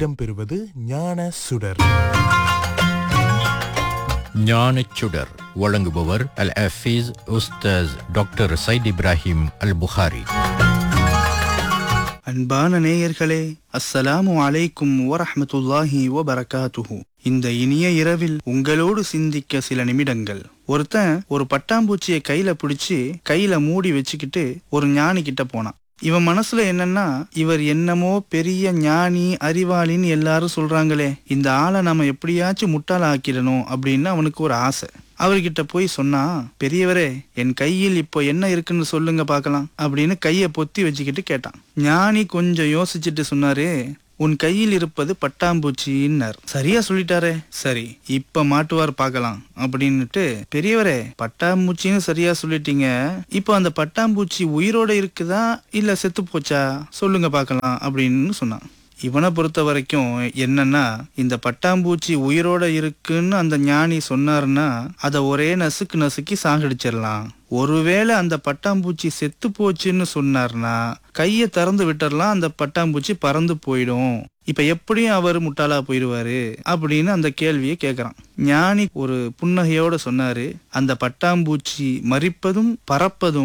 இடம்பெறுவது ஞான சுடர் ஞானச் சுடர் வழங்குபவர் அல் ஹஃபீஸ் உஸ்தாஸ் டாக்டர் சைத் இப்ராஹிம் அல் புகாரி அன்பான நேயர்களே அஸ்ஸலாமு அலைக்கும் வரஹ்மத்துல்லாஹி வபரகாத்துஹு இந்த இனிய இரவில் உங்களோடு சிந்திக்க சில நிமிடங்கள் ஒருத்தன் ஒரு பட்டாம்பூச்சியை கையில பிடிச்சு கையில மூடி வச்சுக்கிட்டு ஒரு ஞானி கிட்ட போனான் இவன் மனசுல என்னன்னா இவர் என்னமோ பெரிய ஞானி அறிவாளின்னு எல்லாரும் சொல்றாங்களே இந்த ஆளை நம்ம எப்படியாச்சும் முட்டாள ஆக்கிடணும் அப்படின்னு அவனுக்கு ஒரு ஆசை அவர்கிட்ட போய் சொன்னா பெரியவரே என் கையில் இப்போ என்ன இருக்குன்னு சொல்லுங்க பார்க்கலாம் அப்படின்னு கையை பொத்தி வச்சுக்கிட்டு கேட்டான் ஞானி கொஞ்சம் யோசிச்சுட்டு சொன்னாரு உன் கையில் இருப்பது பட்டாம்பூச்சின்னார் சரியா சொல்லிட்டாரே சரி இப்ப மாட்டுவார் பார்க்கலாம் அப்படின்னுட்டு பெரியவரே பட்டாம்பூச்சின்னு சரியா சொல்லிட்டீங்க இப்போ அந்த பட்டாம்பூச்சி உயிரோட இருக்குதா இல்ல செத்து போச்சா சொல்லுங்க பார்க்கலாம் அப்படின்னு சொன்னான் இவனை பொறுத்த வரைக்கும் என்னன்னா இந்த பட்டாம்பூச்சி உயிரோட இருக்குன்னு அந்த ஞானி சொன்னாருன்னா அதை ஒரே நசுக்கு நசுக்கி சாகடிச்சிடலாம் ஒருவேளை அந்த பட்டாம்பூச்சி செத்து போச்சுன்னு சொன்னார்னா கையை திறந்து விட்டுறலாம் அந்த பட்டாம்பூச்சி பறந்து போயிடும் இப்ப எப்படியும் அவர் முட்டாளா போயிடுவாரு அப்படின்னு அந்த கேள்வியை கேட்கறான் ஞானி ஒரு புன்னகையோட சொன்னாரு அந்த பட்டாம்பூச்சி மறிப்பதும் பறப்பதும்